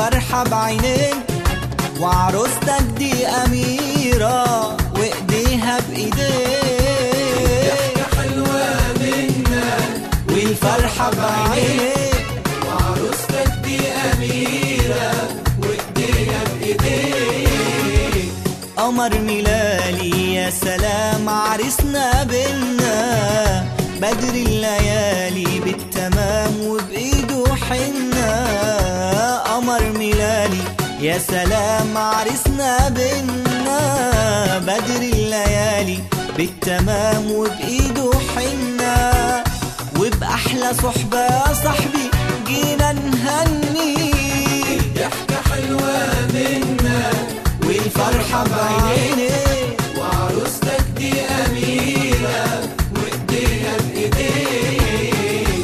والفرحة بعينين وعروستك دي أميرة وإيديها بإيدين حلوة منك والفرحة بعينين وعروستك دي أميرة وإيديها بإيديك قمر ميلالي يا سلام عرسنا بينا بدر الليالي بالتمام وبإيده حنا قمر ميلالي يا سلام عرسنا بينا بدر الليالي بالتمام وبإيده حنا وبأحلى صحبة يا صاحبي جينا نهني ضحكة حلوة منك والفرحة بعيني وعروستك دي أميرة وإيديها بإيديك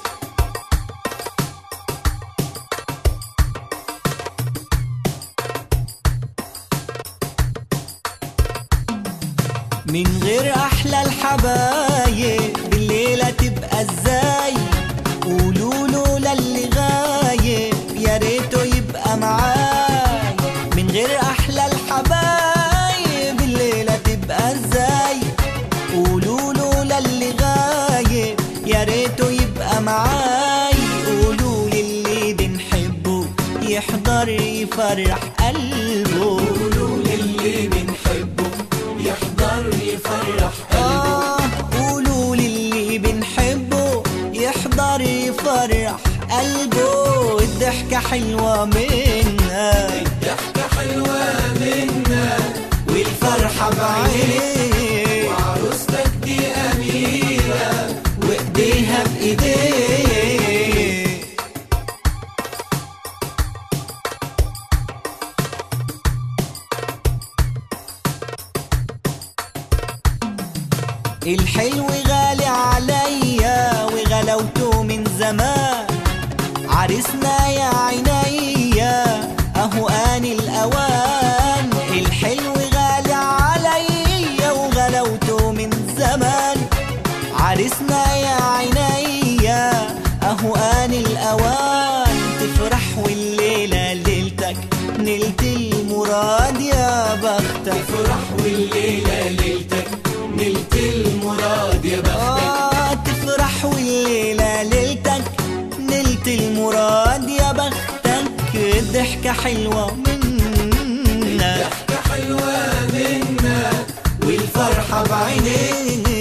من غير احلى الحبايب الليله تبقى ازاي قولوا له للي غايب يا ريته يبقى معاي من غير احلى الحبايب الليله تبقى ازاي قولوا له للي غايب يا ريته يبقى معاي قولوا للي بنحبه يحضر يفرح قلبه قولوا للي بنحبه يحضر يفرح آه قولوا للي بنحبه يحضر يفرح قلبه الضحكة حلوة منا ضحكة حلوة منك والفرحة بعيني وعروستك دي أميرة وإيديها بإيديه الحلو غالي عليا وغلوته من زمان عرسنا يا عينيا اهو آن الأوان الحلو غالي عليا وغلوته من زمان عرسنا يا عينيا اهو آن الأوان تفرح والليلة ليلتك نلت المراد يا بختك تفرح والليلة ليلتك نلت المراد يا بختك آه تفرح والليلة ليلتك نلت المراد يا بختك ضحكة حلوة منا ضحكة حلوة منك والفرحة بعينيك